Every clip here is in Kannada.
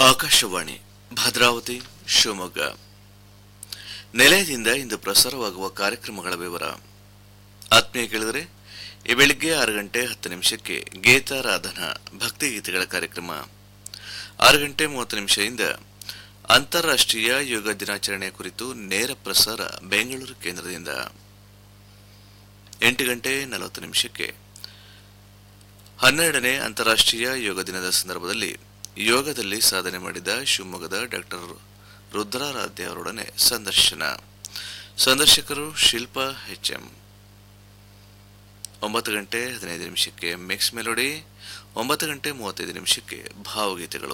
ಆಕಾಶವಾಣಿ ಭದ್ರಾವತಿ ಶಿವಮೊಗ್ಗ ನಿಲಯದಿಂದ ಇಂದು ಪ್ರಸಾರವಾಗುವ ಕಾರ್ಯಕ್ರಮಗಳ ವಿವರ ಆತ್ಮೀಯ ಕೇಳಿದರೆ ಈ ಬೆಳಿಗ್ಗೆ ಆರು ಗಂಟೆ ಹತ್ತು ನಿಮಿಷಕ್ಕೆ ಗೀತಾರಾಧನಾ ಭಕ್ತಿಗೀತೆಗಳ ಕಾರ್ಯಕ್ರಮ ಆರು ಗಂಟೆ ಮೂವತ್ತು ನಿಮಿಷದಿಂದ ಅಂತಾರಾಷ್ಟ್ರೀಯ ಯೋಗ ದಿನಾಚರಣೆ ಕುರಿತು ನೇರ ಪ್ರಸಾರ ಬೆಂಗಳೂರು ಕೇಂದ್ರದಿಂದ ಎಂಟು ಗಂಟೆ ನಲವತ್ತು ನಿಮಿಷಕ್ಕೆ ಹನ್ನೆರಡನೇ ಅಂತಾರಾಷ್ಟ್ರೀಯ ಯೋಗ ದಿನದ ಸಂದರ್ಭದಲ್ಲಿ ಯೋಗದಲ್ಲಿ ಸಾಧನೆ ಮಾಡಿದ ಶಿವಮೊಗ್ಗದ ಡಾಕ್ಟರ್ ರುದ್ರಾರಾಧ್ಯ ಅವರೊಡನೆ ಸಂದರ್ಶನ ಸಂದರ್ಶಕರು ಶಿಲ್ಪಾ ಎಚ್ ಎಂ ಒಂಬತ್ತು ಗಂಟೆ ಹದಿನೈದು ನಿಮಿಷಕ್ಕೆ ಮಿಕ್ಸ್ ಮೆಲೋಡಿ ಒಂಬತ್ತು ಗಂಟೆ ಮೂವತ್ತೈದು ನಿಮಿಷಕ್ಕೆ ಭಾವಗೀತೆಗಳು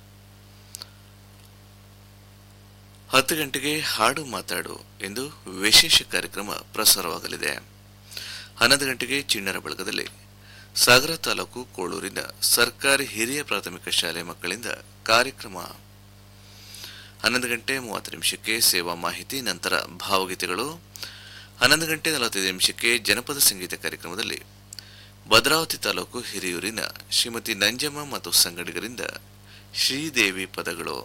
ಹತ್ತು ಗಂಟೆಗೆ ಹಾಡು ಮಾತಾಡು ಎಂದು ವಿಶೇಷ ಕಾರ್ಯಕ್ರಮ ಪ್ರಸಾರವಾಗಲಿದೆ ಹನ್ನೊಂದು ಗಂಟೆಗೆ ಚಿಣ್ಣರ ಬಳಗದಲ್ಲಿ ಸಾಗರ ತಾಲೂಕು ಕೋಳೂರಿನ ಸರ್ಕಾರಿ ಹಿರಿಯ ಪ್ರಾಥಮಿಕ ಶಾಲೆ ಮಕ್ಕಳಿಂದ ಕಾರ್ಯಕ್ರಮ ಹನ್ನೊಂದು ಗಂಟೆ ಮೂವತ್ತು ನಿಮಿಷಕ್ಕೆ ಸೇವಾ ಮಾಹಿತಿ ನಂತರ ಭಾವಗೀತೆಗಳು ಹನ್ನೊಂದು ಗಂಟೆ ನಲವತ್ತೈದು ನಿಮಿಷಕ್ಕೆ ಜನಪದ ಸಂಗೀತ ಕಾರ್ಯಕ್ರಮದಲ್ಲಿ ಭದ್ರಾವತಿ ತಾಲೂಕು ಹಿರಿಯೂರಿನ ಶ್ರೀಮತಿ ನಂಜಮ್ಮ ಮತ್ತು ಸಂಗಡಿಗರಿಂದ ಶ್ರೀದೇವಿ ಪದಗಳು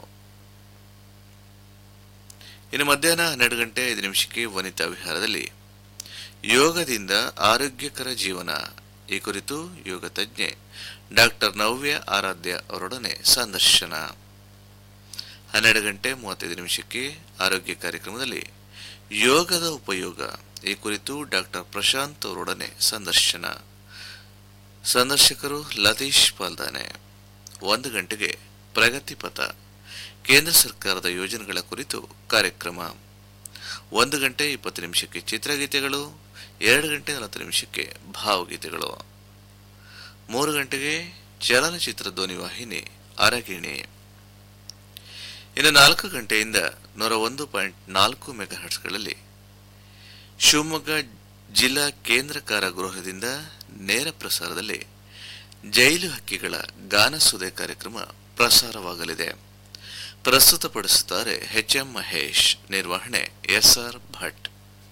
ಇನ್ನು ಮಧ್ಯಾಹ್ನ ಹನ್ನೆರಡು ಗಂಟೆ ಐದು ನಿಮಿಷಕ್ಕೆ ವನಿತಾ ವಿಹಾರದಲ್ಲಿ ಯೋಗದಿಂದ ಆರೋಗ್ಯಕರ ಜೀವನ ಈ ಕುರಿತು ಯೋಗ ತಜ್ಞೆ ಡಾಕ್ಟರ್ ನವ್ಯ ಆರಾಧ್ಯ ಅವರೊಡನೆ ಸಂದರ್ಶನ ಹನ್ನೆರಡು ಗಂಟೆ ಮೂವತ್ತೈದು ನಿಮಿಷಕ್ಕೆ ಆರೋಗ್ಯ ಕಾರ್ಯಕ್ರಮದಲ್ಲಿ ಯೋಗದ ಉಪಯೋಗ ಈ ಕುರಿತು ಡಾಕ್ಟರ್ ಪ್ರಶಾಂತ್ ಅವರೊಡನೆ ಸಂದರ್ಶನ ಸಂದರ್ಶಕರು ಲತೀಶ್ ಪಾಲ್ದಾನೆ ಒಂದು ಗಂಟೆಗೆ ಪ್ರಗತಿ ಪಥ ಕೇಂದ್ರ ಸರ್ಕಾರದ ಯೋಜನೆಗಳ ಕುರಿತು ಕಾರ್ಯಕ್ರಮ ಒಂದು ಗಂಟೆ ಇಪ್ಪತ್ತು ನಿಮಿಷಕ್ಕೆ ಚಿತ್ರಗೀತೆಗಳು ಎರಡು ಗಂಟೆ ನಲವತ್ತು ನಿಮಿಷಕ್ಕೆ ಭಾವಗೀತೆಗಳು ಮೂರು ಗಂಟೆಗೆ ಚಲನಚಿತ್ರ ಧ್ವನಿವಾಹಿನಿ ಅರಗಿಣಿ ಇನ್ನು ನಾಲ್ಕು ಗಂಟೆಯಿಂದ ನೂರ ಒಂದು ಪಾಯಿಂಟ್ ನಾಲ್ಕು ಮೆಗಾಹರ್ಟ್ಸ್ಗಳಲ್ಲಿ ಶಿವಮೊಗ್ಗ ಜಿಲ್ಲಾ ಕೇಂದ್ರ ಕಾರಾಗೃಹದಿಂದ ನೇರ ಪ್ರಸಾರದಲ್ಲಿ ಜೈಲು ಹಕ್ಕಿಗಳ ಗಾನಸುದೆ ಕಾರ್ಯಕ್ರಮ ಪ್ರಸಾರವಾಗಲಿದೆ ಪ್ರಸ್ತುತಪಡಿಸುತ್ತಾರೆ ಎಚ್ ಎಂ ಮಹೇಶ್ ನಿರ್ವಹಣೆ ಎಸ್ ಆರ್ ಭಟ್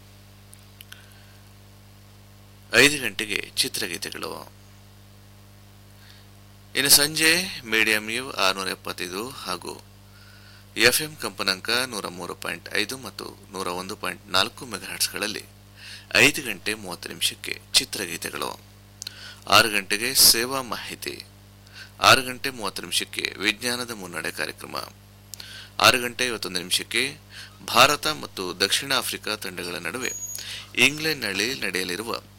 ಐದು ಗಂಟೆಗೆ ಚಿತ್ರಗೀತೆಗಳು ಇನ್ನು ಸಂಜೆ ಮೀಡಿಯಂ ಯು ಆರುನೂರ ಎಪ್ಪತ್ತೈದು ಹಾಗೂ ಎಫ್ಎಂ ಕಂಪನಾಂಕ ನೂರ ಮೂರು ಪಾಯಿಂಟ್ ಐದು ಮತ್ತು ನೂರ ಒಂದು ಪಾಯಿಂಟ್ ನಾಲ್ಕು ಮೆಗಾಹರ್ಟ್ಸ್ಗಳಲ್ಲಿ ಐದು ಗಂಟೆ ಮೂವತ್ತು ನಿಮಿಷಕ್ಕೆ ಚಿತ್ರಗೀತೆಗಳು ಆರು ಗಂಟೆಗೆ ಸೇವಾ ಮಾಹಿತಿ ಆರು ಗಂಟೆ ಮೂವತ್ತು ನಿಮಿಷಕ್ಕೆ ವಿಜ್ಞಾನದ ಮುನ್ನಡೆ ಕಾರ್ಯಕ್ರಮ ಆರು ಗಂಟೆ ಐವತ್ತೊಂದು ನಿಮಿಷಕ್ಕೆ ಭಾರತ ಮತ್ತು ದಕ್ಷಿಣ ಆಫ್ರಿಕಾ ತಂಡಗಳ ನಡುವೆ ಇಂಗ್ಲೆಂಡ್ನಲ್ಲಿ ನಡೆಯಲಿರುವ